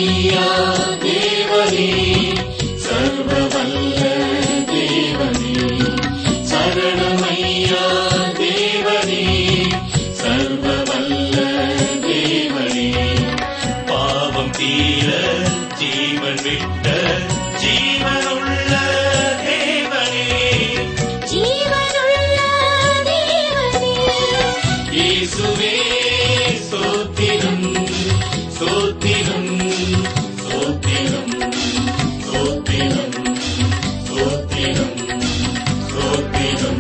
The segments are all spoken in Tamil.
சரணமையா தேவனே சர்வவல்ல தேவனே சரணமையா தேவனே சர்வவல்ல தேவனே பாவம் தீர ஜீவன் விட்ட ஜீவனுள்ள தேவனே ஜீவனுள்ள தேவனே இயேசுவே ஸ்தோத்திரம் ஸ்தோத்திரம் ஸ்தோத்திரம் ஸ்தோத்திரம் ஸ்தோத்திரம் ஸ்தோத்திரம்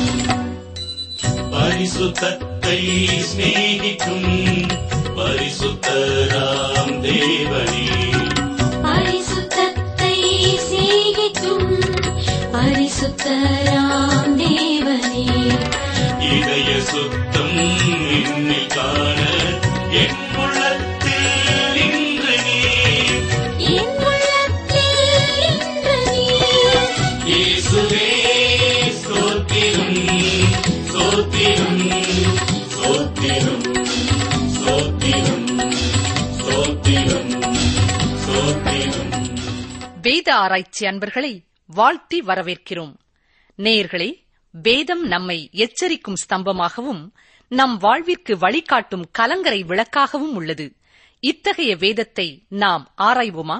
பரிசுத்தத்தை சிநேகிக்கும் பரிசுத்தராம் தேவனே பரிசுத்தத்தை சிநேகிக்கும் பரிசுத்தராம் தேவனே இதய சுத்தம் என்னில் காண என் உள்ளத்தில் இன்று நீர் என் உள்ளத்தில் இன்று நீர் இயேசுவே ஸ்தோத்திரம் ஸ்தோத்திரம் ஸ்தோத்திரம் ஸ்தோத்திரம் ஸ்தோத்திரம் ஸ்தோத்திரம் வேத ஆராய்ச்சி அன்பர்களை வாழ்த்தி வரவேற்கிறோம் நேயர்களே வேதம் நம்மை எச்சரிக்கும் ஸ்தம்பமாகவும் நம் வாழ்விற்கு வழிகாட்டும் கலங்கரை விளக்காகவும் உள்ளது இத்தகைய வேதத்தை நாம் ஆராய்வோமா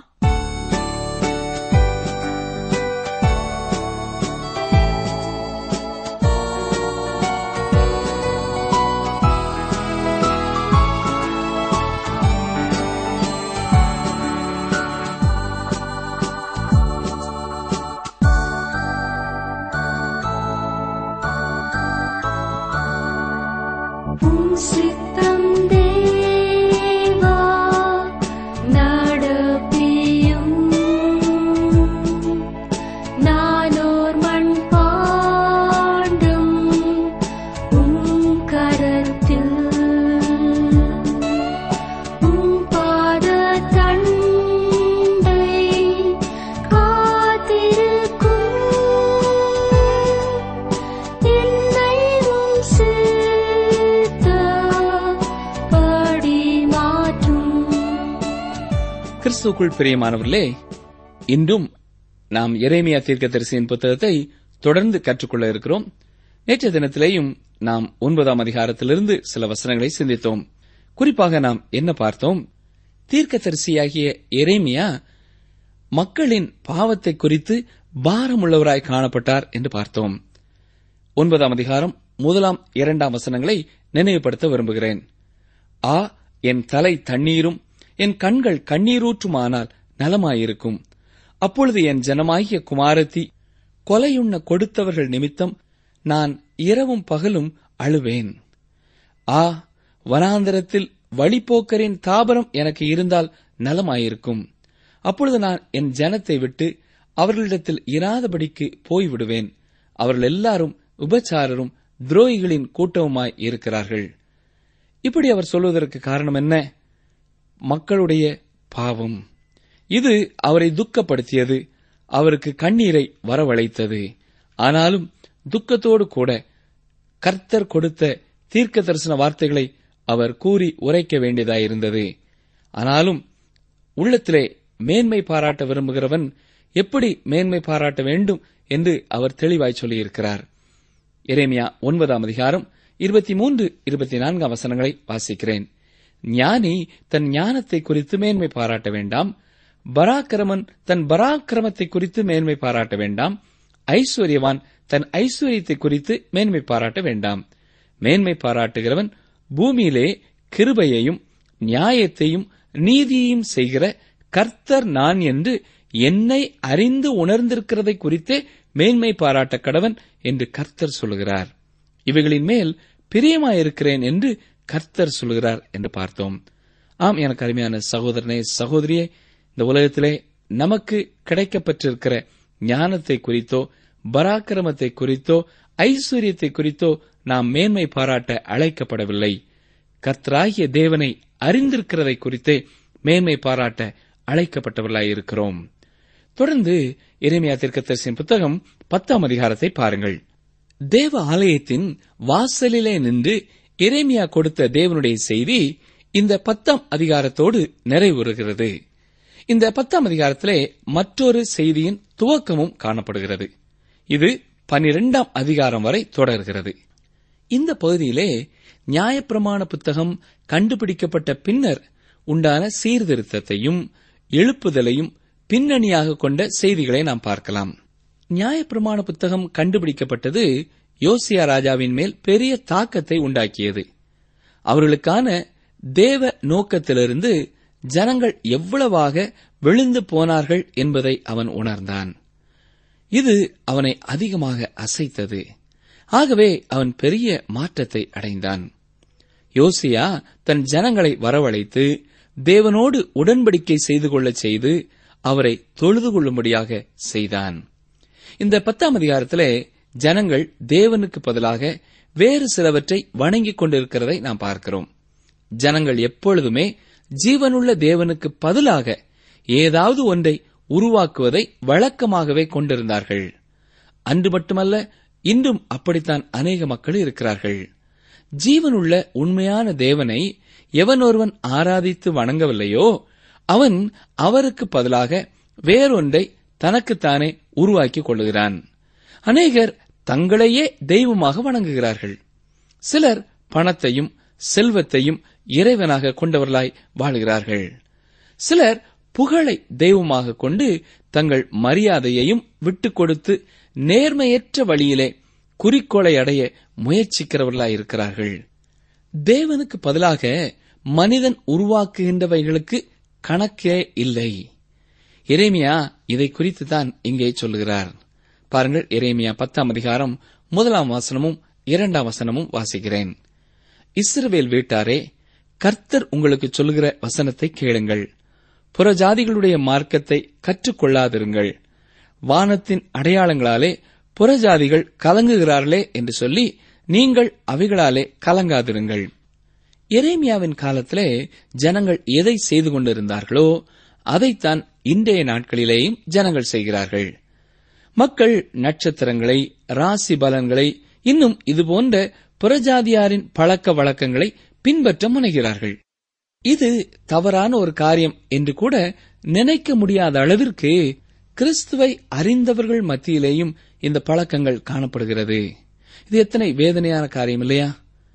உம் சித்தம் தேவா நடப்பியும் நானோர் மண் பாண்டும் உம் கரத்தில் உம் பாத தண்டை காத்திருக்கும் என்னை உம் சித்தப்படி மாற்றும் கிறிஸ்துக்குள் பிரியமானவர்களே இன்றும் நாம் எரேமியா தீர்க்கதரிசியின் புத்தகத்தை தொடர்ந்து கற்றுக்கொள்ள இருக்கிறோம் நேற்றைய தினத்திலேயும் நாம் ஒன்பதாம் அதிகாரத்திலிருந்து சில வசனங்களை சிந்தித்தோம் குறிப்பாக நாம் என்ன பார்த்தோம் தீர்க்கதரிசியாகிய எரேமியா மக்களின் பாவத்தை குறித்து பாரமுள்ளவராய் காணப்பட்டார் என்று பார்த்தோம் ஒன்பதாம் அதிகாரம் முதலாம் இரண்டாம் வசனங்களை நினைவுபடுத்த விரும்புகிறேன் ஆ என் தலை தண்ணீரும் என் கண்கள் கண்ணீரூற்றுமானால் நலமாயிருக்கும் அப்பொழுது என் ஜனமாகிய குமாரத்தி கொலையுண்ண கொடுத்தவர்கள் நிமித்தம் நான் இரவும் பகலும் அழுவேன் ஆ வனாந்தரத்தில் வழிப்போக்கரின் தாபரம் எனக்கு இருந்தால் நலமாயிருக்கும் அப்பொழுது நான் என் ஜனத்தை விட்டு அவர்களிடத்தில் இராதபடிக்கு போய்விடுவேன் அவர்கள் எல்லாரும் உபச்சாரரும் துரோகிகளின் கூட்டமுமாய் இருக்கிறார்கள் இப்படி அவர் சொல்வதற்கு காரணம் என்ன மக்களுடைய பாவம் இது அவரை துக்கப்படுத்தியது அவருக்கு கண்ணீரை வரவழைத்தது ஆனாலும் துக்கத்தோடு கூட கர்த்தர் கொடுத்த தீர்க்க தரிசன வார்த்தைகளை அவர் கூறி உரைக்க வேண்டியதாயிருந்தது ஆனாலும் உள்ளத்திலே மேன்மை பாராட்ட விரும்புகிறவன் எப்படி மேன்மை பாராட்ட வேண்டும் என்று அவர் தெளிவாய் சொல்லியிருக்கிறார் எரேமியா ஒன்பதாம் அதிகாரம் இருபத்தி மூன்று இருபத்தி நான்காம் வசனங்களை வாசிக்கிறேன் ஞானி தன் ஞானத்தை குறித்து மேன்மை பாராட்ட வேண்டாம் பராக்கிரமன் தன் பராக்கிரமத்தை குறித்து மேன்மை பாராட்ட வேண்டாம் ஐஸ்வர்யவான் தன் ஐஸ்வர்யத்தை குறித்து மேன்மை பாராட்ட வேண்டாம் மேன்மை பாராட்டுகிறவன் பூமியிலே கிருபையையும் நியாயத்தையும் நீதியையும் செய்கிற கர்த்தர் நான் என்று என்னை அறிந்து உணர்ந்திருக்கிறதை குறித்தே மேன்மை பாராட்ட கடவன் என்று கர்த்தர் சொல்லுகிறார் இவைகளின் மேல் பிரியமாயிருக்கிறேன் என்று கர்த்தர் சொல்லுகிறார் என்று பார்த்தோம் ஆம் எனக்கு அருமையான சகோதரனே சகோதரியே இந்த உலகத்திலே நமக்கு கிடைக்கப்பட்டிருக்கிற ஞானத்தை குறித்தோ பராக்கிரமத்தை குறித்தோ ஐஸ்வர்யத்தை குறித்தோ நாம் மேன்மை பாராட்ட அழைக்கப்படவில்லை கர்த்தராகிய தேவனை அறிந்திருக்கிறதை குறித்தே மேன்மை பாராட்ட அழைக்கப்பட்டவர்களாயிருக்கிறோம் தொடர்ந்து எரேமியா தீர்க்கதரிசியின் புத்தகம் பத்தாம் அதிகாரத்தை பாருங்கள் தேவ ஆலயத்தின் வாசலிலே நின்று எரேமியா கொடுத்த தேவனுடைய செய்தி இந்த பத்தாம் அதிகாரத்தோடு நிறைவுறுகிறது இந்த பத்தாம் அதிகாரத்திலே மற்றொரு செய்தியின் துவக்கமும் காணப்படுகிறது இது பனிரெண்டாம் அதிகாரம் வரை தொடர்கிறது இந்த பகுதியிலே நியாயப்பிரமாண புத்தகம் கண்டுபிடிக்கப்பட்ட பின்னர் உண்டான சீர்திருத்தத்தையும் எழுப்புதலையும் பின்னணியாக கொண்ட செய்திகளை நாம் பார்க்கலாம் நியாயப்பிரமாண புத்தகம் கண்டுபிடிக்கப்பட்டது யோசியா ராஜாவின் மேல் பெரிய தாக்கத்தை உண்டாக்கியது அவர்களுக்கான தேவ நோக்கத்திலிருந்து ஜனங்கள் எவ்வளவாக விழுந்து போனார்கள் என்பதை அவன் உணர்ந்தான் இது அவனை அதிகமாக அசைத்தது ஆகவே அவன் பெரிய மாற்றத்தை அடைந்தான் யோசியா தன் ஜனங்களை வரவழைத்து தேவனோடு உடன்படிக்கை செய்து கொள்ளச் செய்து அவரை தொழுது கொள்ளும்படியாக செய்தான் இந்த பத்தாம் அதிகாரத்திலே ஜனங்கள் தேவனுக்கு பதிலாக வேறு சிலவற்றை வணங்கிக் கொண்டிருக்கிறதை நாம் பார்க்கிறோம் ஜனங்கள் எப்பொழுதுமே ஜீவனுள்ள தேவனுக்கு பதிலாக ஏதாவது ஒன்றை உருவாக்குவதை வழக்கமாகவே கொண்டிருந்தார்கள் அன்று மட்டுமல்ல இன்றும் அப்படித்தான் அநேக மக்கள் இருக்கிறார்கள் ஜீவனுள்ள உண்மையான தேவனை எவன் ஒருவன் ஆராதித்து வணங்கவில்லையோ அவன் அவருக்கு பதிலாக வேறொன்றை தனக்குத்தானே உருவாக்கிக் கொள்ளுகிறான் அநேகர் தங்களையே தெய்வமாக வணங்குகிறார்கள் சிலர் பணத்தையும் செல்வத்தையும் இறைவனாக கொண்டவர்களாய் வாழ்கிறார்கள் சிலர் புகழை தெய்வமாக கொண்டு தங்கள் மரியாதையையும் விட்டுக் கொடுத்து நேர்மையற்ற வழியிலே குறிக்கோளை அடைய முயற்சிக்கிறவர்களாய் இருக்கிறார்கள் தேவனுக்கு பதிலாக மனிதன் உருவாக்குகின்றவைகளுக்கு கணக்கே இல்லை எரேமியா இதை குறித்து தான் இங்கே சொல்லுகிறார் பாருங்கள் எரேமியா பத்தாம் அதிகாரம் முதலாம் வசனமும் இரண்டாம் வசனமும் வாசிக்கிறேன் இஸ்ரவேல் வீட்டாரே கர்த்தர் உங்களுக்கு சொல்லுகிற வசனத்தை கேளுங்கள் புறஜாதிகளுடைய மார்க்கத்தை கற்றுக்கொள்ளாதிருங்கள் வானத்தின் அடையாளங்களாலே புறஜாதிகள் கலங்குகிறார்களே என்று சொல்லி நீங்கள் அவைகளாலே கலங்காதிருங்கள் எரேமியாவின் காலத்திலே ஜனங்கள் எதை செய்து கொண்டிருந்தார்களோ அதைத்தான் இன்றைய நாட்களிலேயும் ஜனங்கள் செய்கிறார்கள் மக்கள் நட்சத்திரங்களை ராசி பலன்களை இன்னும் இதுபோன்ற புறஜாதியாரின் பழக்க வழக்கங்களை பின்பற்ற முனைகிறார்கள் இது தவறான ஒரு காரியம் என்று கூட நினைக்க முடியாத அளவிற்கு கிறிஸ்துவை அறிந்தவர்கள் மத்தியிலேயும் இந்த பழக்கங்கள் காணப்படுகிறது இது எத்தனை வேதனையான காரியம் இல்லையா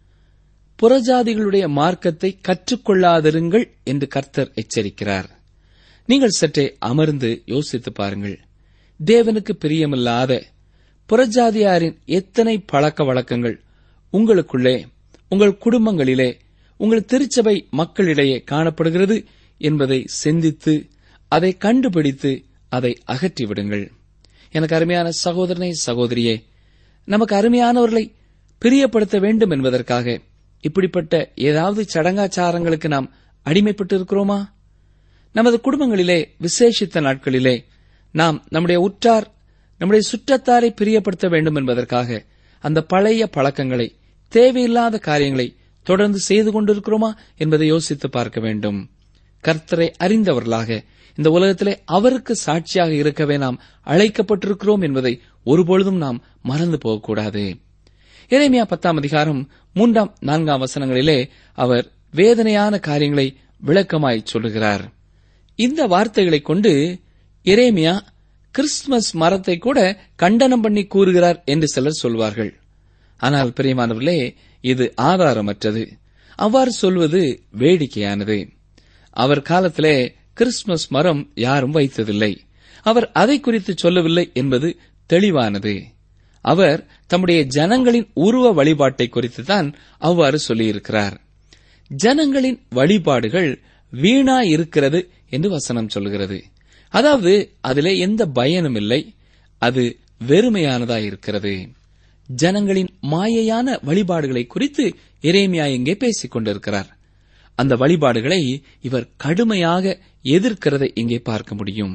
புறஜாதிகளுடைய மார்க்கத்தை கற்றுக்கொள்ளாதிருங்கள் என்று கர்த்தர் எச்சரிக்கிறார் நீங்கள் சற்றே அமர்ந்து யோசித்து பாருங்கள் தேவனுக்கு பிரியமில்லாத புறஜாதியாரின் எத்தனை பழக்க வழக்கங்கள் உங்களுக்குள்ளே உங்கள் குடும்பங்களிலே உங்கள் திருச்சபை மக்களிடையே காணப்படுகிறது என்பதை சிந்தித்து அதை கண்டுபிடித்து அதை அகற்றிவிடுங்கள் எனக்கு அருமையான சகோதரனை சகோதரியே நமக்கு அருமையானவர்களை பிரியப்படுத்த வேண்டும் என்பதற்காக இப்படிப்பட்ட ஏதாவது சடங்காச்சாரங்களுக்கு நாம் அடிமைப்பட்டு இருக்கிறோமா நமது குடும்பங்களிலே விசேஷித்த நாட்களிலே நாம் நம்முடைய உற்றார் நம்முடைய சுற்றத்தாரை பிரியப்படுத்த வேண்டும் என்பதற்காக அந்த பழைய பழக்கங்களை தேவையில்லாத காரியங்களை தொடர்ந்து செய்து கொண்டிருக்கிறோமா என்பதை யோசித்து பார்க்க வேண்டும் கர்த்தரை அறிந்தவர்களாக இந்த உலகத்திலே அவருக்கு சாட்சியாக இருக்கவே நாம் அழைக்கப்பட்டிருக்கிறோம் என்பதை ஒருபொழுதும் நாம் மறந்து போகக்கூடாது எரேமியா பத்தாம் அதிகாரம் மூன்றாம் நான்காம் வசனங்களிலே அவர் வேதனையான காரியங்களை விளக்கமாய் சொல்லுகிறார் இந்த வார்த்தைகளைக் கொண்டு எரேமியா கிறிஸ்துமஸ் மரத்தை கூட கண்டனம் பண்ணி கூறுகிறார் என்று சிலர் சொல்வார்கள் ஆனால் பிரியமானவர்களே இது ஆதாரமற்றது அவ்வாறு சொல்வது வேடிக்கையானது அவர் காலத்திலே கிறிஸ்துமஸ் மரம் யாரும் வைத்ததில்லை அவர் அதை குறித்து சொல்லவில்லை என்பது தெளிவானது அவர் தம்முடைய ஜனங்களின் உருவ வழிபாட்டை குறித்து தான் அவ்வாறு சொல்லியிருக்கிறார் ஜனங்களின் வழிபாடுகள் வீணா இருக்கிறது என்று வசனம் சொல்கிறது அதாவது அதிலே எந்த பயனும் இல்லை அது வெறுமையானதா இருக்கிறது ஜனங்களின் மாயையான வழிபாடுகளை குறித்து எரேமியா இங்கே பேசிக் கொண்டிருக்கிறார் அந்த வழிபாடுகளை இவர் கடுமையாக எதிர்க்கிறதை இங்கே பார்க்க முடியும்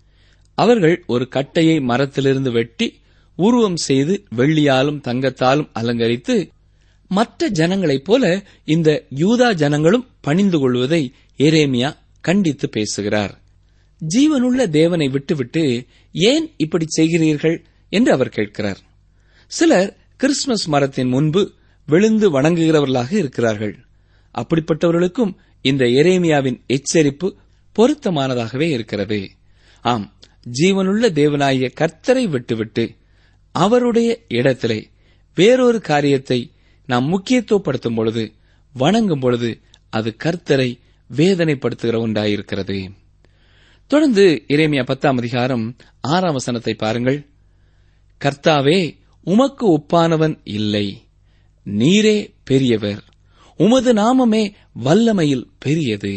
அவர்கள் ஒரு கட்டையை மரத்திலிருந்து வெட்டி உருவம் செய்து வெள்ளியாலும் தங்கத்தாலும் அலங்கரித்து மற்ற ஜனங்களைப் போல இந்த யூதா ஜனங்களும் பணிந்து கொள்வதை எரேமியா கண்டித்து பேசுகிறார் ஜீவனுள்ள தேவனை விட்டுவிட்டு ஏன் இப்படி செய்கிறீர்கள் என்று அவர் கேட்கிறார் சிலர் கிறிஸ்துமஸ் மரத்தின் முன்பு விழுந்து வணங்குகிறவர்களாக இருக்கிறார்கள் அப்படிப்பட்டவர்களுக்கும் இந்த எரேமியாவின் எச்சரிப்பு பொருத்தமானதாகவே இருக்கிறது ஆம் ஜீவனுள்ள தேவனாகிய கர்த்தரை விட்டுவிட்டு அவருடைய இடத்திலே வேறொரு காரியத்தை நாம் முக்கியத்துவப்படுத்தும் பொழுது வணங்கும் பொழுது அது கர்த்தரை வேதனைப்படுத்துகிற ஒன்றாயிருக்கிறது தொடர்ந்து இறைமையா பத்தாம் அதிகாரம் ஆறாம் வசனத்தை பாருங்கள் கர்த்தாவே உமக்கு ஒப்பானவன் இல்லை நீரே பெரியவர் உமது நாமமே வல்லமையில் பெரியது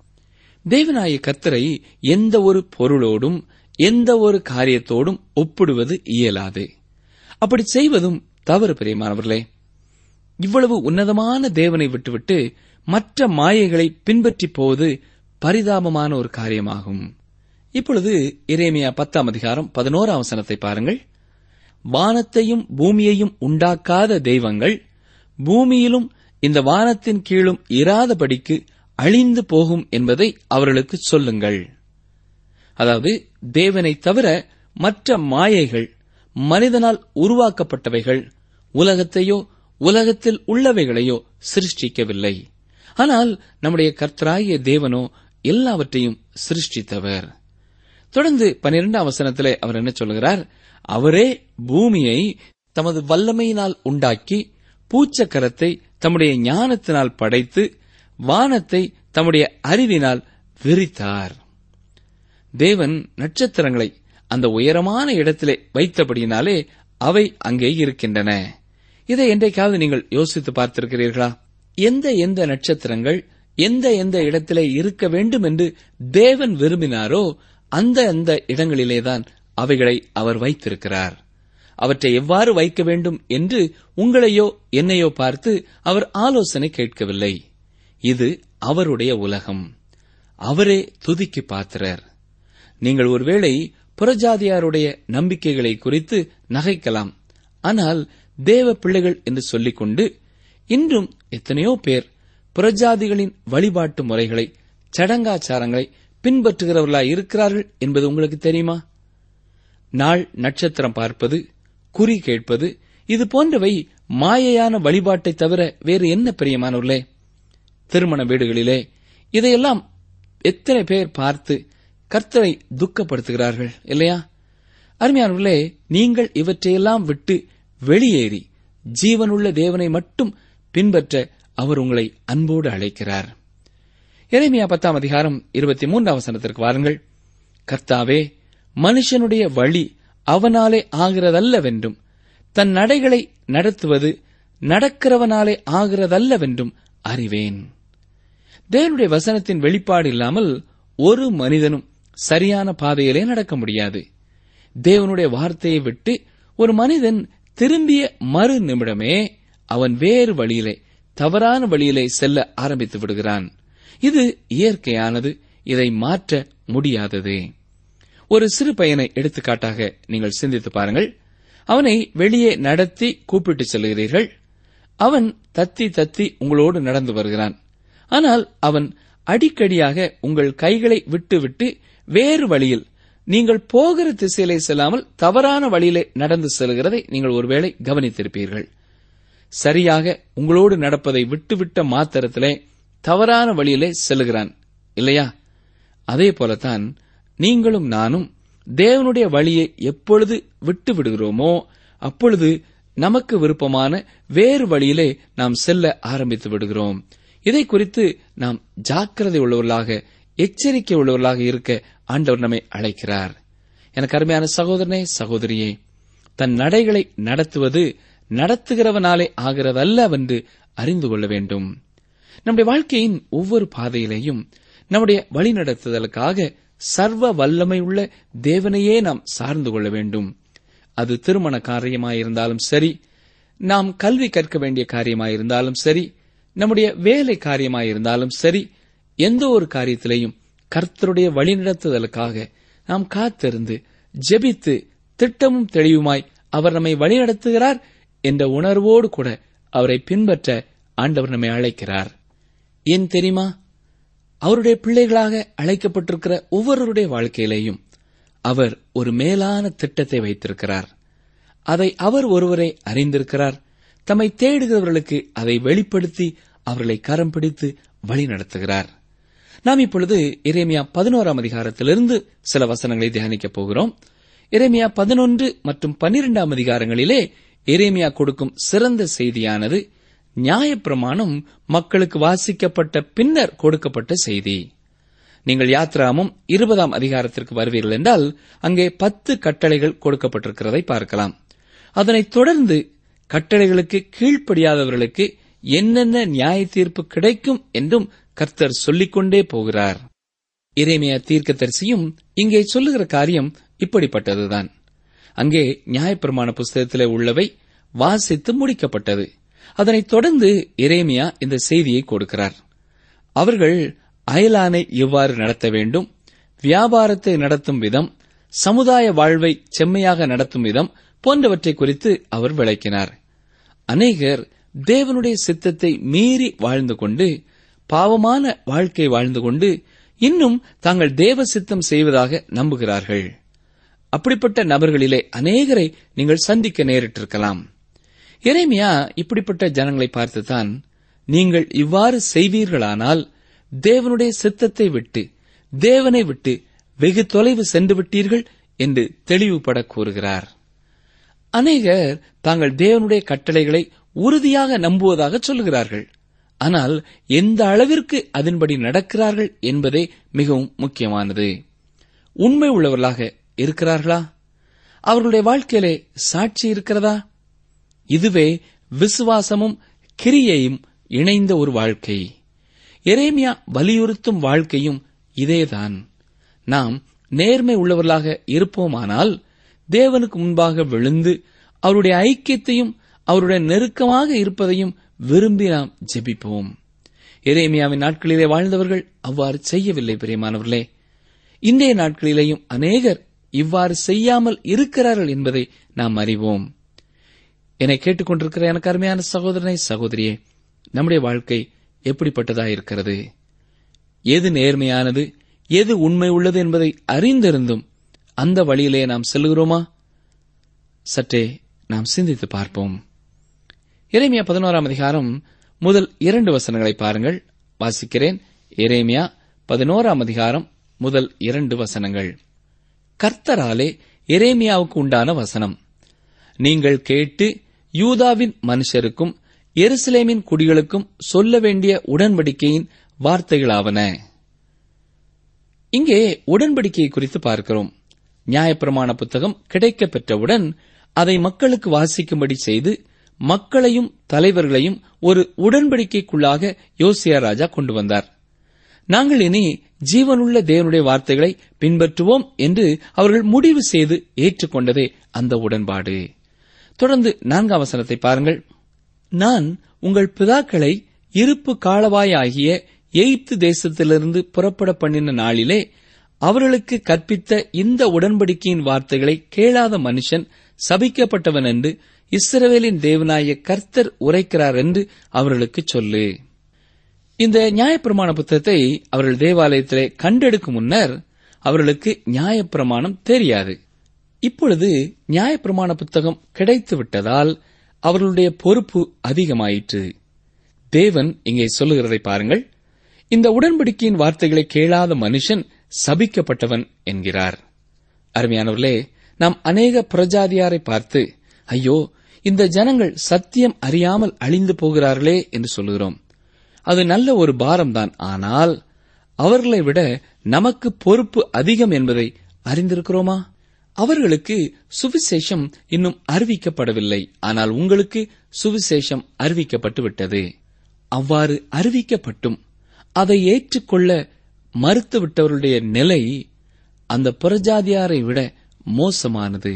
தேவனாய கர்த்தரை எந்த ஒரு பொருளோடும் எந்த ஒரு காரியத்தோடும் ஒப்பிடுவது இயலாது அப்படி செய்வதும் தவறு பிரியமானவர்களே இவ்வளவு உன்னதமான தேவனை விட்டுவிட்டு மற்ற மாயைகளை பின்பற்றி போவது பரிதாபமான ஒரு காரியமாகும் இப்பொழுது இறைமையா பத்தாம் அதிகாரம் பதினோராம் வசனத்தை பாருங்கள் வானத்தையும் பூமியையும் உண்டாக்காத தெய்வங்கள் பூமியிலும் இந்த வானத்தின் கீழும் இராதபடிக்கு அழிந்து போகும் என்பதை அவர்களுக்கு சொல்லுங்கள் அதாவது தேவனை தவிர மற்ற மாயைகள் மனிதனால் உருவாக்கப்பட்டவைகள் உலகத்தையோ உலகத்தில் உள்ளவைகளையோ சிருஷ்டிக்கவில்லை ஆனால் நம்முடைய கர்த்தராகிய தேவனோ எல்லாவற்றையும் சிருஷ்டித்தவர் தொடர்ந்து பனிரெண்டாம் வசனத்திலே அவர் என்ன சொல்கிறார் அவரே பூமியை தமது வல்லமையினால் உண்டாக்கி பூச்சக்கரத்தை தம்முடைய ஞானத்தினால் படைத்து வானத்தை தம்முடைய அறிவினால் விரித்தார் தேவன் நட்சத்திரங்களை அந்த உயரமான இடத்திலே வைத்தபடியினாலே அவை அங்கே இருக்கின்றன இதை என்றைக்காவது நீங்கள் யோசித்து பார்த்திருக்கிறீர்களா எந்த எந்த நட்சத்திரங்கள் எந்த எந்த இடத்திலே இருக்க வேண்டும் என்று தேவன் விரும்பினாரோ அந்த அந்த இடங்களிலேதான் அவைகளை அவர் வைத்திருக்கிறார் அவற்றை எவ்வாறு வைக்க வேண்டும் என்று உங்களையோ என்னையோ பார்த்து அவர் ஆலோசனை கேட்கவில்லை இது அவருடைய உலகம் அவரே துதிக்கு பாத்திரர் நீங்கள் ஒருவேளை புறஜாதியாருடைய நம்பிக்கைகளை குறித்து நகைக்கலாம் ஆனால் தேவ பிள்ளைகள் என்று சொல்லிக்கொண்டு இன்றும் எத்தனையோ பேர் புறஜாதிகளின் வழிபாட்டு முறைகளை சடங்காச்சாரங்களை பின்பற்றுகிறவர்களாய் இருக்கிறார்கள் என்பது உங்களுக்கு தெரியுமா நாள் நட்சத்திரம் பார்ப்பது குறி கேட்பது இது போன்றவை மாயையான வழிபாட்டை தவிர வேறு என்ன பிரியமானவர்களே திருமண வீடுகளிலே இதையெல்லாம் எத்தனை பேர் பார்த்து கர்த்தரை துக்கப்படுத்துகிறார்கள் இல்லையா அருமையானவர்களே நீங்கள் இவற்றையெல்லாம் விட்டு வெளியேறி ஜீவனுள்ள தேவனை மட்டும் பின்பற்ற அவர் உங்களை அன்போடு அழைக்கிறார் எரேமியா பத்தாம் அதிகாரம் இருபத்தி மூன்றாம் வசனத்திற்கு வாருங்கள் கர்த்தாவே மனுஷனுடைய வழி அவனாலே ஆகிறதல்லவென்றும் தன் நடைகளை நடத்துவது நடக்கிறவனாலே ஆகிறதல்லவென்றும் அறிவேன் தேவனுடைய வசனத்தின் வெளிப்பாடு இல்லாமல் ஒரு மனிதனும் சரியான பாதையிலே நடக்க முடியாது தேவனுடைய வார்த்தையை விட்டு ஒரு மனிதன் திரும்பிய மறு நிமிடமே அவன் வேறு வழியிலே தவறான வழியிலே செல்ல ஆரம்பித்து விடுகிறான் இது இயற்கையானது இதை மாற்ற முடியாதது ஒரு சிறு பையனை எடுத்துக்காட்டாக நீங்கள் சிந்தித்து பாருங்கள் அவனை வெளியே நடத்தி கூப்பிட்டு செல்கிறீர்கள் அவன் தத்தி தத்தி உங்களோடு நடந்து வருகிறான் ஆனால் அவன் அடிக்கடியாக உங்கள் கைகளை விட்டுவிட்டு வேறு வழியில் நீங்கள் போகிற திசையிலே செல்லாமல் தவறான வழியிலே நடந்து செல்கிறதை நீங்கள் ஒருவேளை கவனித்திருப்பீர்கள் சரியாக உங்களோடு நடப்பதை விட்டுவிட்ட மாத்திரத்திலே தவறான வழியிலே செல்லுகிறான் இல்லையா அதே போலத்தான் நீங்களும் நானும் தேவனுடைய வழியை எப்பொழுது விட்டு விடுகிறோமோ அப்பொழுது நமக்கு விருப்பமான வேறு வழியிலே நாம் செல்ல ஆரம்பித்து விடுகிறோம் இதை குறித்து நாம் ஜாக்கிரதை உள்ளவர்களாக எச்சரிக்கை உள்ளவர்களாக இருக்க ஆண்டவர் நம்மை அழைக்கிறார் எனக்கு அருமையான சகோதரனே சகோதரியே தன் நடைகளை நடத்துவது நடத்துகிறவனாலே ஆகிறதல்லவென்று அறிந்து கொள்ள வேண்டும் நம்முடைய வாழ்க்கையின் ஒவ்வொரு பாதையிலேயும் நம்முடைய வழிநடத்துதலுக்காக சர்வ வல்லமை உள்ள தேவனையே நாம் சார்ந்து கொள்ள வேண்டும் அது திருமண காரியமாயிருந்தாலும் சரி நாம் கல்வி கற்க வேண்டிய காரியமாயிருந்தாலும் சரி நம்முடைய வேலை காரியமாயிருந்தாலும் சரி எந்த ஒரு காரியத்திலேயும் கர்த்தருடைய வழிநடத்துதலுக்காக நாம் காத்திருந்து ஜெபித்து திட்டமும் தெளிவுமாய் அவர் நம்மை வழிநடத்துகிறார் என்ற உணர்வோடு கூட அவரை பின்பற்ற ஆண்டவர் நம்மை அழைக்கிறார் ஏன் தெரியுமா அவருடைய பிள்ளைகளாக அழைக்கப்பட்டிருக்கிற ஒவ்வொருவருடைய வாழ்க்கையிலேயும் அவர் ஒரு மேலான திட்டத்தை வைத்திருக்கிறார் அதை அவர் ஒருவரை அறிந்திருக்கிறார் தம்மை தேடுகிறவர்களுக்கு அதை வெளிப்படுத்தி அவர்களை கரம் பிடித்து வழி நடத்துகிறார் நாம் இப்பொழுது எரேமியா பதினோராம் அதிகாரத்திலிருந்து சில வசனங்களை தியானிக்கப் போகிறோம் எரேமியா பதினொன்று மற்றும் பன்னிரெண்டாம் அதிகாரங்களிலே எரேமியா கொடுக்கும் சிறந்த செய்தியானது நியாயப்பிரமாணம் மக்களுக்கு வாசிக்கப்பட்ட பின்னர் கொடுக்கப்பட்ட செய்தி நீங்கள் யாத்ராமும் இருபதாம் அதிகாரத்திற்கு வருவீர்கள் என்றால் அங்கே பத்து கட்டளைகள் கொடுக்கப்பட்டிருக்கிறதை பார்க்கலாம் அதனைத் தொடர்ந்து கட்டளைகளுக்கு கீழ்ப்படியாதவர்களுக்கு என்னென்ன நியாய தீர்ப்பு கிடைக்கும் என்றும் கர்த்தர் சொல்லிக்கொண்டே போகிறார் இறைமைய தீர்க்கதரிசியும் இங்கே சொல்லுகிற காரியம் இப்படிப்பட்டதுதான் அங்கே நியாயப்பிரமாண புஸ்தகத்திலே உள்ளவை வாசித்து முடிக்கப்பட்டது அதனைத் தொடர்ந்து எரேமியா இந்த செய்தியை கொடுக்கிறார் அவர்கள் அயலானை எவ்வாறு நடத்த வேண்டும் வியாபாரத்தை நடத்தும் விதம் சமுதாய வாழ்வை செம்மையாக நடத்தும் விதம் போன்றவற்றை குறித்து அவர் விளக்கினார் அநேகர் தேவனுடைய சித்தத்தை மீறி வாழ்ந்து கொண்டு பாவமான வாழ்க்கை வாழ்ந்து கொண்டு இன்னும் தாங்கள் தேவ சித்தம் செய்வதாக நம்புகிறார்கள் அப்படிப்பட்ட நபர்களிலே அநேகரை நீங்கள் சந்திக்க நேரிட்டிருக்கலாம் எரேமியா இப்படிப்பட்ட ஜனங்களை பார்த்துதான் நீங்கள் இவ்வாறு செய்வீர்களானால் தேவனுடைய சித்தத்தை விட்டு தேவனை விட்டு வெகு தொலைவு சென்று விட்டீர்கள் என்று தெளிவுபட கூறுகிறார் அநேகர் தாங்கள் தேவனுடைய கட்டளைகளை உறுதியாக நம்புவதாக சொல்லுகிறார்கள் ஆனால் எந்த அளவிற்கு அதன்படி நடக்கிறார்கள் என்பதே மிகவும் முக்கியமானது உண்மை உள்ளவர்களாக இருக்கிறார்களா அவர்களுடைய வாழ்க்கையிலே சாட்சி இருக்கிறதா இதுவே விசுவாசமும் கிரியையும் இணைந்த ஒரு வாழ்க்கை எரேமியா வலியுறுத்தும் வாழ்க்கையும் இதேதான் நாம் நேர்மை உள்ளவர்களாக இருப்போமானால் தேவனுக்கு முன்பாக விழுந்து அவருடைய ஐக்கியத்தையும் அவருடைய நெருக்கமாக இருப்பதையும் விரும்பி நாம் ஜெபிப்போம் எரேமியாவின் நாட்களிலே வாழ்ந்தவர்கள் அவ்வாறு செய்யவில்லை பிரியமானவர்களே இன்றைய நாட்களிலேயும் அநேகர் இவ்வாறு செய்யாமல் இருக்கிறார்கள் என்பதை நாம் அறிவோம் என்னை கேட்டுக்கொண்டிருக்கிற எனக்கு அருமையான சகோதரனை சகோதரியே நம்முடைய வாழ்க்கை எப்படிப்பட்டதா இருக்கிறது எது நேர்மையானது எது உண்மை உள்ளது என்பதை அறிந்திருந்தும் அந்த வழியிலே நாம் செல்கிறோமா சற்றே நாம் சிந்தித்து பார்ப்போம் எரேமியா பதினோராம் அதிகாரம் முதல் இரண்டு வசனங்களை பாருங்கள் வாசிக்கிறேன் எரேமியா பதினோராம் அதிகாரம் முதல் இரண்டு வசனங்கள் கர்த்தராலே எரேமியாவுக்கு உண்டான வசனம் நீங்கள் கேட்டு யூதாவின் மனுஷருக்கும் எருசலேமின் குடிகளுக்கும் சொல்ல வேண்டிய உடன்படிக்கையின் வார்த்தைகளாவன இங்கே உடன்படிக்கையை குறித்து பார்க்கிறோம் நியாயப்பிரமாண புத்தகம் கிடைக்கப் பெற்றவுடன் அதை மக்களுக்கு வாசிக்கும்படி செய்து மக்களையும் தலைவர்களையும் ஒரு உடன்படிக்கைக்குள்ளாக யோசியா ராஜா கொண்டு வந்தார் நாங்கள் இனி ஜீவனுள்ள தேவனுடைய வார்த்தைகளை பின்பற்றுவோம் என்று அவர்கள் முடிவு செய்து ஏற்றுக்கொண்டதே அந்த உடன்பாடு தொடர்ந்து நான்காம் வசனத்தை பாருங்கள் நான் உங்கள் பிதாக்களை இருப்பு காலவாயாகிய எய்த்து தேசத்திலிருந்து புறப்பட பண்ணின நாளிலே அவர்களுக்கு கற்பித்த இந்த உடன்படிக்கையின் வார்த்தைகளை கேளாத மனுஷன் சபிக்கப்பட்டவன் என்று இஸ்ரவேலின் தேவனாய கர்த்தர் உரைக்கிறார் என்று அவர்களுக்கு சொல்லு இந்த நியாயப்பிரமாண புத்தகத்தை அவர்கள் தேவாலயத்திலே கண்டெடுக்கும் முன்னர் அவர்களுக்கு நியாயப்பிரமாணம் தெரியாது இப்பொழுது நியாயப்பிரமாண புத்தகம் கிடைத்து விட்டதால் அவர்களுடைய பொறுப்பு அதிகமாயிற்று தேவன் இங்கே சொல்லுகிறதை பாருங்கள் இந்த உடன்படிக்கையின் வார்த்தைகளை கேளாத மனுஷன் சபிக்கப்பட்டவன் என்கிறார் அருமையானவர்களே நாம் அநேக பிரஜாதியாரை பார்த்து ஐயோ இந்த ஜனங்கள் சத்தியம் அறியாமல் அழிந்து போகிறார்களே என்று சொல்லுகிறோம் அது நல்ல ஒரு பாரம்தான் ஆனால் அவர்களை விட நமக்கு பொறுப்பு அதிகம் என்பதை அறிந்திருக்கிறோமா அவர்களுக்கு சுவிசேஷம் இன்னும் அறிவிக்கப்படவில்லை ஆனால் உங்களுக்கு சுவிசேஷம் அறிவிக்கப்பட்டு விட்டது அவ்வாறு அறிவிக்கப்பட்டும் அதை ஏற்றுக்கொள்ள மறுத்துவிட்டவருடைய நிலை அந்த புறஜாதியாரை விட மோசமானது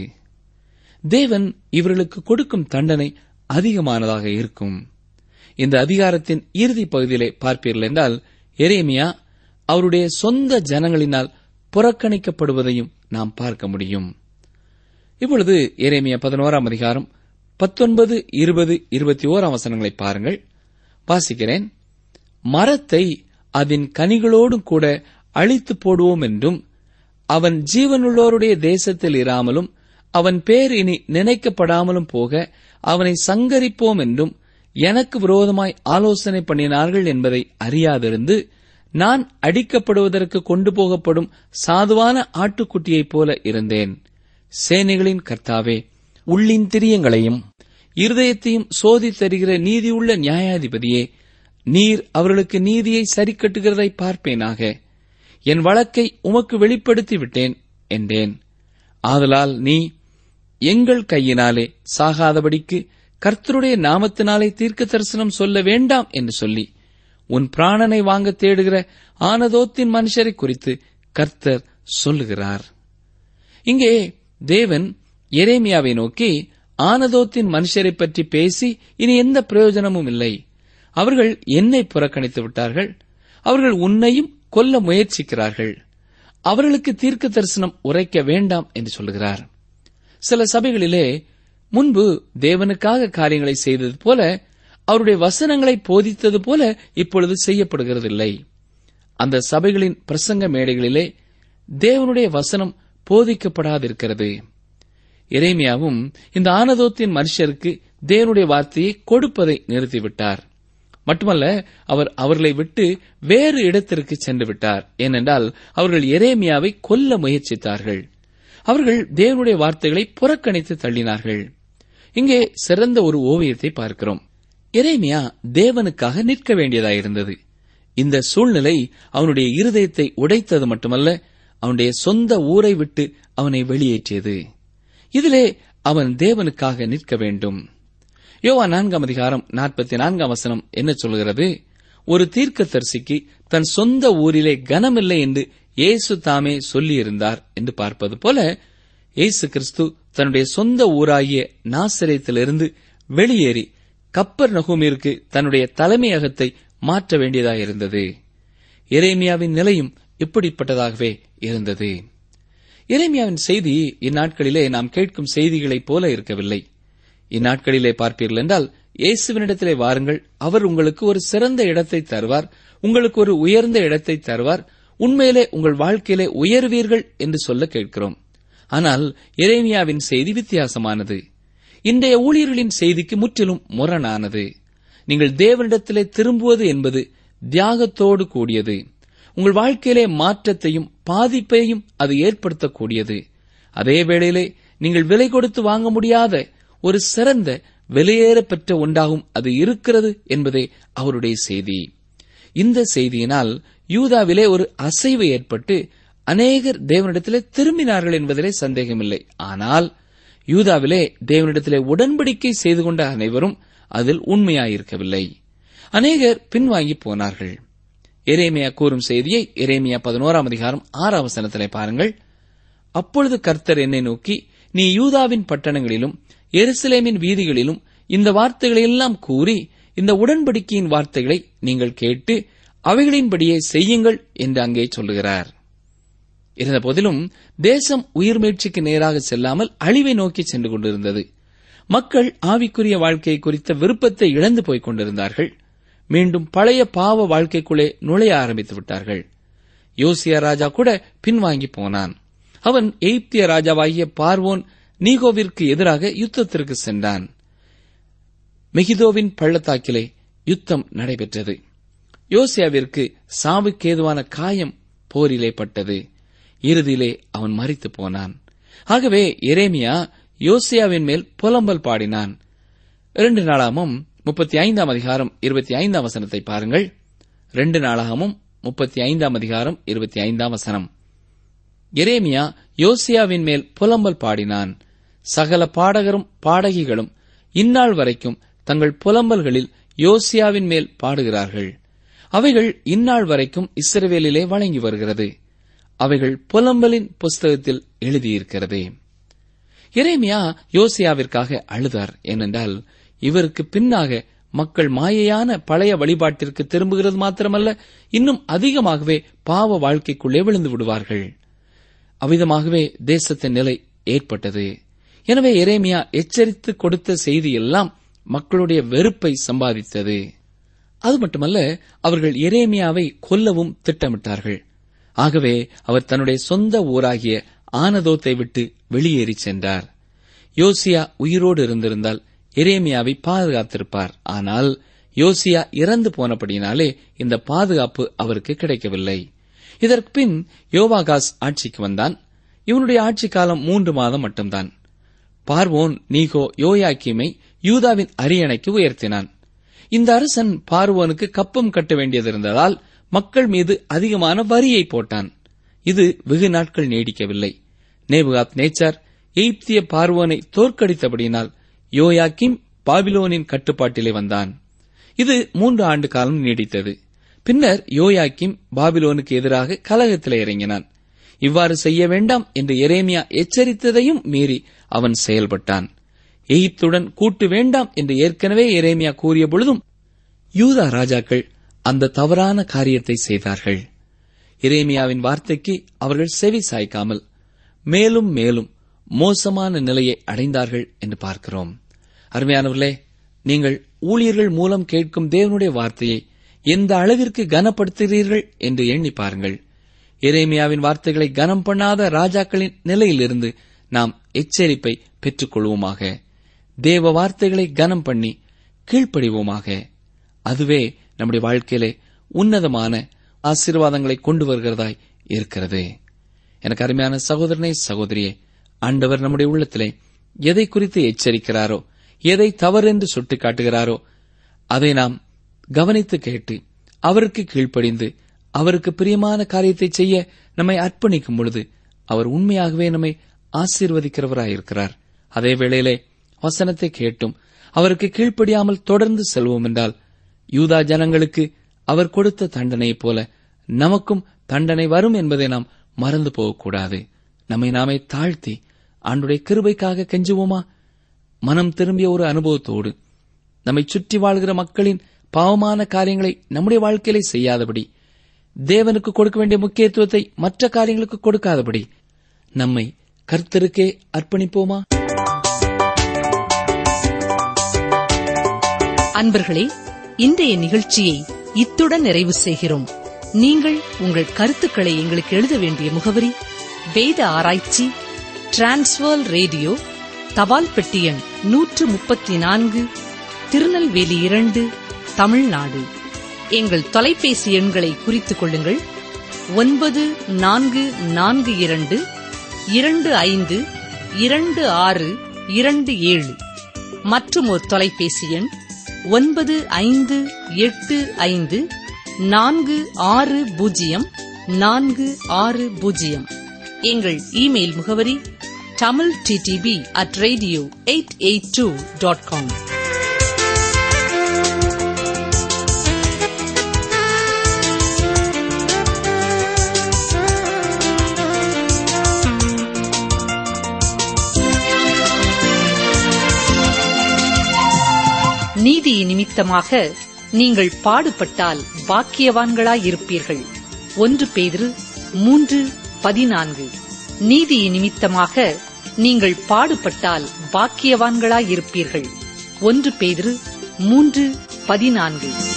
தேவன் இவர்களுக்கு கொடுக்கும் தண்டனை அதிகமானதாக இருக்கும் இந்த அதிகாரத்தின் இறுதி பகுதியிலே பார்ப்பீர்கள் என்றால் எரேமியா அவருடைய சொந்த ஜனங்களினால் புறக்கணிக்கப்படுவதையும் நாம் பார்க்க முடியும் இப்பொழுது எரேமியா பதினோராம் அதிகாரம் பத்தொன்பது இருபது இருபத்தி ஓராம் வசனங்களை பாருங்கள் வாசிக்கிறேன் மரத்தை அதன் கனிகளோடும் கூட அழித்து போடுவோம் என்றும் அவன் ஜீவனுள்ளோருடைய தேசத்தில் இராமலும் அவன் பேர் இனி நினைக்கப்படாமலும் போக அவனை சங்கரிப்போம் என்றும் எனக்கு விரோதமாய் ஆலோசனை பண்ணினார்கள் என்பதை அறியாதிருந்து நான் அடிக்கப்படுவதற்கு கொண்டு போகப்படும் சாதுவான ஆட்டுக்குட்டியைப் போல இருந்தேன் சேனைகளின் கர்த்தாவே உள்ளின் திரியங்களையும் இருதயத்தையும் சோதித்தருகிற நீதியுள்ள நியாயாதிபதியே நீர் அவர்களுக்கு நீதியை சரிக்கட்டுகிறதை பார்ப்பேனாக என் வழக்கை உமக்கு வெளிப்படுத்தி விட்டேன் என்றேன் ஆதலால் நீ எங்கள் கையினாலே சாகாதபடிக்கு கர்த்தருடைய நாமத்தினாலே தீர்க்க தரிசனம் சொல்ல வேண்டாம் என்று சொல்லி உன் பிராணனை வாங்க தேடுகிற ஆனதோத்தின் மனுஷரை குறித்து கர்த்தர் சொல்லுகிறார் இங்கே தேவன் எரேமியாவை நோக்கி ஆனதோத்தின் மனுஷரை பற்றி பேசி இனி எந்த பிரயோஜனமும் இல்லை அவர்கள் என்னை புறக்கணித்து விட்டார்கள் அவர்கள் உன்னையும் கொல்ல முயற்சிக்கிறார்கள் அவர்களுக்கு தீர்க்க தரிசனம் உரைக்க வேண்டாம் என்று சொல்லுகிறார் சில சபைகளிலே முன்பு தேவனுக்காக காரியங்களை செய்தது போல அவருடைய வசனங்களை போதித்தது போல இப்பொழுது செய்யப்படுகிறதில்லை அந்த சபைகளின் பிரசங்க மேடைகளிலே தேவனுடைய வசனம் போதிக்கப்படாதிருக்கிறது எரேமியாவும் இந்த ஆனதோத்தின் மனுஷருக்கு தேவனுடைய வார்த்தையை கொடுப்பதை நிறுத்திவிட்டார் மட்டுமல்ல அவர் அவர்களை விட்டு வேறு இடத்திற்கு சென்று விட்டார் ஏனென்றால் அவர்கள் எரேமியாவை கொல்ல முயற்சித்தார்கள் அவர்கள் தேவனுடைய வார்த்தைகளை புறக்கணித்து தள்ளினார்கள் இங்கே சிறந்த ஒரு ஓவியத்தை பார்க்கிறோம் எரேமியா தேவனுக்காக நிற்க வேண்டியதாயிருந்தது இந்த சூழ்நிலை அவனுடைய இருதயத்தை உடைத்தது மட்டுமல்ல அவனுடைய சொந்த ஊரை விட்டு அவனை வெளியேற்றியது இதிலே அவன் தேவனுக்காக நிற்க வேண்டும் யோவா நான்காம் அதிகாரம் நாற்பத்தி நான்காம் வசனம் என்ன சொல்கிறது ஒரு தீர்க்கதரிசிக்கு தன் சொந்த ஊரிலே கனமில்லை என்று இயேசு தாமே சொல்லியிருந்தார் என்று பார்ப்பது போல இயேசு கிறிஸ்து தன்னுடைய சொந்த ஊராகிய நாசிரியத்திலிருந்து வெளியேறி கப்பர் நகுமிற்கு தன்னுடைய தலைமையகத்தை மாற்ற வேண்டியதாயிருந்தது எரேமியாவின் நிலையும் இப்படிப்பட்டதாகவே இருந்தது எரேமியாவின் செய்தி இந்நாட்களிலே நாம் கேட்கும் செய்திகளைப் போல இருக்கவில்லை இந்நாட்களிலே பார்ப்பீர்கள் என்றால் இயேசுவினிடத்திலே வாருங்கள் அவர் உங்களுக்கு ஒரு சிறந்த இடத்தை தருவார் உங்களுக்கு ஒரு உயர்ந்த இடத்தை தருவார் உண்மையிலே உங்கள் வாழ்க்கையிலே உயர்வீர்கள் என்று சொல்ல கேட்கிறோம் ஆனால் எரேமியாவின் செய்தி வித்தியாசமானது இன்றைய ஊழியர்களின் செய்திக்கு முற்றிலும் முரணானது நீங்கள் தேவனிடத்திலே திரும்புவது என்பது தியாகத்தோடு கூடியது உங்கள் வாழ்க்கையிலே மாற்றத்தையும் பாதிப்பையும் அது ஏற்படுத்தக்கூடியது அதே வேளையிலே நீங்கள் விலை கொடுத்து வாங்க முடியாத ஒரு சிறந்த வெளியேற பெற்ற ஒன்றாகும் அது இருக்கிறது என்பதே அவருடைய செய்தி இந்த செய்தியினால் யூதாவிலே ஒரு அசைவு ஏற்பட்டு அநேகர் தேவனிடத்திலே திரும்பினார்கள் என்பதிலே சந்தேகமில்லை ஆனால் யூதாவிலே தேவனிடத்திலே உடன்படிக்கை செய்து கொண்ட அனைவரும் அதில் உண்மையாயிருக்கவில்லை அநேகர் பின்வாங்கி போனார்கள் எரேமியா கூறும் செய்தியை எரேமியா பதினோராம் அதிகாரம் ஆறாம் வசனத்திலே பாருங்கள் அப்பொழுது கர்த்தர் என்னை நோக்கி நீ யூதாவின் பட்டணங்களிலும் எருசலேமின் வீதிகளிலும் இந்த வார்த்தைகளை எல்லாம் கூறி இந்த உடன்படிக்கையின் வார்த்தைகளை நீங்கள் கேட்டு அவைகளின்படியே செய்யுங்கள் என்று அங்கே சொல்லுகிறார் இருந்த போதிலும் தேசம் உயிர் மீட்சிக்கு நேராக செல்லாமல் அழிவை நோக்கி சென்று கொண்டிருந்தது மக்கள் ஆவிக்குரிய வாழ்க்கை குறித்த விருப்பத்தை இழந்து போய்க் கொண்டிருந்தார்கள் மீண்டும் பழைய பாவ வாழ்க்கைக்குள்ளே நுழைய ஆரம்பித்து விட்டார்கள் யோசியா ராஜா கூட பின்வாங்கி போனான் அவன் எய்ப்திய ராஜாவாகிய பார்வோன் நீகோவிற்கு எதிராக யுத்தத்திற்கு சென்றான் மெகிதோவின் பள்ளத்தாக்கிலே யுத்தம் நடைபெற்றது யோசியாவிற்கு சாவுக்கேதுவான காயம் போரிலே பட்டது இறுதியிலே அவன் மறித்து போனான் ஆகவே எரேமியா யோசியாவின் மேல் புலம்பல் பாடினான் இரண்டு நாளாமும் முப்பத்தி ஐந்தாம் அதிகாரம் இருபத்தி ஐந்தாம் வசனத்தை பாருங்கள் ரெண்டு நாளாகமும் முப்பத்தி ஐந்தாம் அதிகாரம் இருபத்தி ஐந்தாம் வசனம் எரேமியா யோசியாவின் மேல் புலம்பல் பாடினான் சகல பாடகரும் பாடகிகளும் இந்நாள் வரைக்கும் தங்கள் புலம்பல்களில் யோசியாவின் மேல் பாடுகிறார்கள் அவைகள் இந்நாள் வரைக்கும் இஸ்ரவேலிலே வழங்கி வருகிறது அவைகள் புலம்பலின் புஸ்தகத்தில் எழுதியிருக்கிறது எரேமியா யோசியாவிற்காக அழுதார் ஏனென்றால் இவருக்கு பின்னாக மக்கள் மாயையான பழைய வழிபாட்டிற்கு திரும்புகிறது மாத்திரமல்ல இன்னும் அதிகமாகவே பாவ வாழ்க்கைக்குள்ளே விழுந்து விடுவார்கள் அவ்விதமாகவே தேசத்தின் நிலை ஏற்பட்டது எனவே எரேமியா எச்சரித்து கொடுத்த செய்தியெல்லாம் மக்களுடைய வெறுப்பை சம்பாதித்தது அது மட்டுமல்ல அவர்கள் எரேமியாவை கொல்லவும் திட்டமிட்டார்கள் ஆகவே அவர் தன்னுடைய சொந்த ஊராகிய ஆனதோத்தை விட்டு வெளியேறி சென்றார் யோசியா உயிரோடு இருந்திருந்தால் எரேமியாவை பாதுகாத்திருப்பார் ஆனால் யோசியா இறந்து போனபடியினாலே இந்த பாதுகாப்பு அவருக்கு கிடைக்கவில்லை இதற்கு பின் யோவாகாஸ் ஆட்சிக்கு வந்தான் இவனுடைய ஆட்சி காலம் மூன்று மாதம் மட்டும்தான் பார்வோன் நீகோ யோயாக்கிமை யூதாவின் அரியணைக்கு உயர்த்தினான் இந்த அரசன் பார்வோனுக்கு கப்பம் கட்ட வேண்டியதிருந்ததால் மக்கள் மீது அதிகமான வரியை போட்டான் இது வெகு நாட்கள் நீடிக்கவில்லை நேபுகாத் நேச்சார் எய்ப்திய பார்வோனை தோற்கடித்தபடியினால் யோயாக்கிம் பாபிலோனின் கட்டுப்பாட்டிலே வந்தான் இது மூன்று ஆண்டு காலம் நீடித்தது பின்னர் யோயாக்கிம் பாபிலோனுக்கு எதிராக கலகத்தில் இறங்கினான் இவ்வாறு செய்ய வேண்டாம் என்று எரேமியா எச்சரித்ததையும் மீறி அவன் செயல்பட்டான் எகிப்துடன் கூட்டு வேண்டாம் என்று ஏற்கனவே எரேமியா கூறிய பொழுதும் யூதா ராஜாக்கள் அந்த தவறான காரியத்தை செய்தார்கள் எரேமியாவின் வார்த்தைக்கு அவர்கள் செவி சாய்க்காமல் மேலும் மேலும் மோசமான நிலையை அடைந்தார்கள் என்று பார்க்கிறோம் அருமையானவர்களே நீங்கள் ஊழியர்கள் மூலம் கேட்கும் தேவனுடைய வார்த்தையை எந்த அளவிற்கு கனப்படுத்துகிறீர்கள் என்று எண்ணி பாருங்கள் எரேமியாவின் வார்த்தைகளை கனம் பண்ணாத ராஜாக்களின் நிலையிலிருந்து நாம் எச்சரிப்பை பெற்றுக் கொள்வோமாக தேவ வார்த்தைகளை கனம் பண்ணி கீழ்ப்படிவோமாக அதுவே நம்முடைய வாழ்க்கையிலே உன்னதமான ஆசீர்வாதங்களை கொண்டு வருகிறதாய் இருக்கிறது எனக்கு அருமையான சகோதரனே சகோதரியே ஆண்டவர் நம்முடைய உள்ளத்திலே எதை குறித்து எச்சரிக்கிறாரோ எதை தவறென்று சுட்டிக்காட்டுகிறாரோ அதை நாம் கவனித்து கேட்டு அவருக்கு கீழ்ப்படிந்து அவருக்கு பிரியமான காரியத்தை செய்ய நம்மை அர்ப்பணிக்கும் பொழுது அவர் உண்மையாகவே நம்மை ஆசீர்வதிக்கிறவராயிருக்கிறார் அதே வேளையிலே வசனத்தை கேட்டும் அவருக்கு கீழ்ப்படியாமல் தொடர்ந்து செல்வோம் என்றால் யூதா ஜனங்களுக்கு அவர் கொடுத்த தண்டனையைப் போல நமக்கும் தண்டனை வரும் என்பதை நாம் மறந்து போகக்கூடாது நம்மை நாமே தாழ்த்தி ஆண்டுடைய கிருபைக்காக கெஞ்சுவோமா மனம் திரும்பிய ஒரு அனுபவத்தோடு நம்மை சுற்றி வாழ்கிற மக்களின் பாவமான காரியங்களை நம்முடைய வாழ்க்கையிலே செய்யாதபடி தேவனுக்கு கொடுக்க வேண்டிய முக்கியத்துவத்தை மற்ற காரியங்களுக்கு கொடுக்காதபடி நம்மை கர்த்தருக்கே அர்ப்பணிப்போமா அன்பர்களே இன்றைய நிகழ்ச்சியை இத்துடன் நிறைவு செய்கிறோம் நீங்கள் உங்கள் கருத்துக்களை எங்களுக்கு எழுத வேண்டிய முகவரி வேத ஆராய்ச்சி டிரான்ஸ்வர் ரேடியோ தபால் பெட்டி எண் நூற்று முப்பத்தி நான்கு திருநெல்வேலி இரண்டு தமிழ்நாடு எங்கள் தொலைபேசி எண்களை குறித்துக் கொள்ளுங்கள் ஒன்பது நான்கு நான்கு இரண்டு இரண்டு ஐந்து இரண்டு ஆறு இரண்டு ஏழு மற்றும் ஒரு தொலைபேசி எண் ஒன்பது ஐந்து எட்டு ஐந்து நான்கு ஆறு பூஜ்ஜியம் நான்கு ஆறு பூஜ்ஜியம் எங்கள் இமெயில் முகவரி Tamil DTP at radio eight eight two dot com நீதி நிமித்தமாக நீங்கள் பாடுபட்டால் பாக்கியவான்களாயிருப்பீர்கள் ஒன்று பேதிரு மூன்று பதினான்கு நீதி நிமித்தமாக நீங்கள் பாடுபட்டால் பாக்கியவான்களாயிருப்பீர்கள் ஒன்று பேதிரு மூன்று பதினான்கு